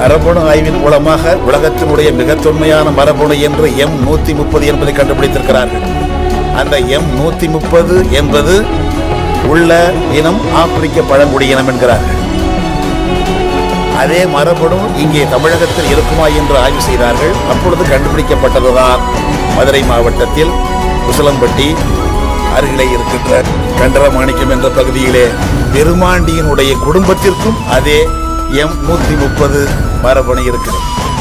மரபணு ஆய்வின் மூலமாக உலகத்தினுடைய மிக தொன்மையான மரபணு என்று எம் நூத்தி முப்பது என்பதை கண்டுபிடித்திருக்கிறார்கள் அந்த எம் நூத்தி முப்பது என்பது உள்ள இனம் ஆப்பிரிக்க பழங்குடி இனம் என்கிறார்கள் அதே மரபணு இங்கே தமிழகத்தில் இருக்குமா என்று ஆய்வு செய்தார்கள் அப்பொழுது கண்டுபிடிக்கப்பட்டதுதான் மதுரை மாவட்டத்தில் உசிலம்பட்டி அருகிலே இருக்கின்ற கண்டரமாணிக்கம் என்ற பகுதியிலே பெருமாண்டியினுடைய குடும்பத்திற்கும் அதே எம் நூத்தி முப்பது மரபணு இருக்கிறது